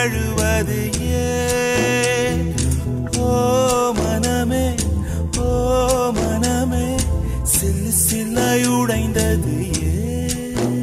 அழுவது ஏன் ஓ மனமே ஓ மனமே சில்லு சில்லாய் உடைந்தது ஏன்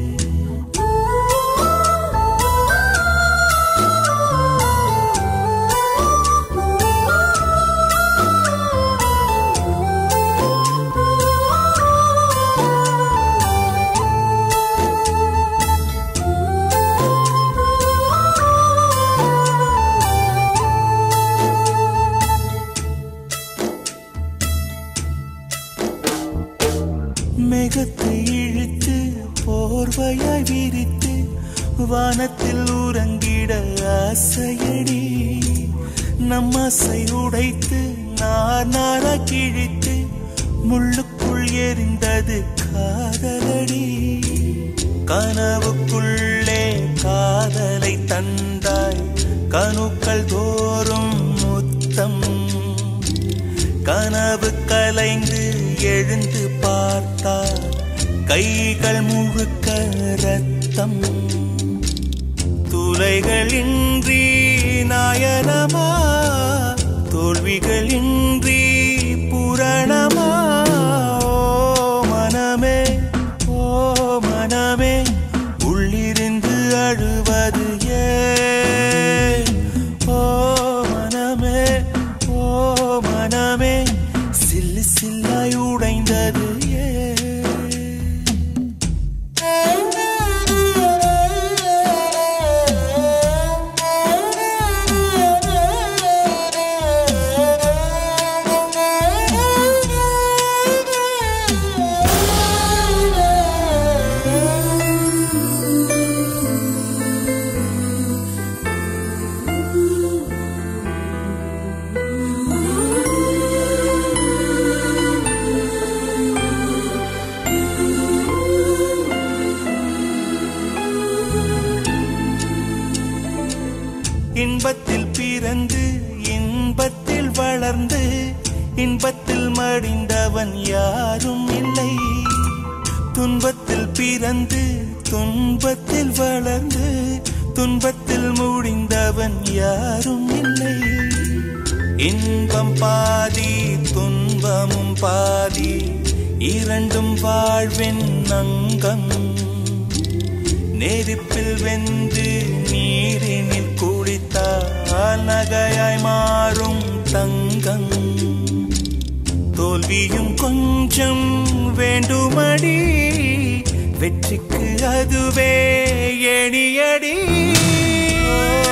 மேகத்தை இழுத்து போர்வையாய் விரித்து வானத்தில் உறங்கிட ஆசையடி நம் ஆசை உடைத்து நார் நாரா கிழித்து முள்ளுக்குள் எரிந்தது காதலடி கனவுக்குள்ளே காதலை தந்தாய் கணுக்கள் தோறும் முத்தம் கனவு கலைந்து எழுந்து பார்த்தார் கைகள் முழுக்க ரத்தம் துளைகளின்றி நாயனமா தோல்விகளின்றி புரணமா ஓ மனமே ஓ மனமே உள்ளிருந்து அழுவது ஏன் ஓ மனமே ஓ மனமே சில்லு சில்லாய் உடைந்தது ஏன் இன்பத்தில் பிறந்து இன்பத்தில் வளர்ந்து இன்பத்தில் மடிந்தவன் யாரும் இல்லை துன்பத்தில் பிறந்து துன்பத்தில் வளர்ந்து துன்பத்தில் முடிந்தவன் யாரும் இல்லை இன்பம் பாதி துன்பமும் பாதி இரண்டும் வாழ்வின் அங்கம் நெருப்பில் வெந்து நீரினில் குளித்தால் நகையாய் மாறும் தங்கம் தோல்வியும் கொஞ்சம் வேண்டுமடி வெற்றிக்கு அதுவே எணியடி ஓ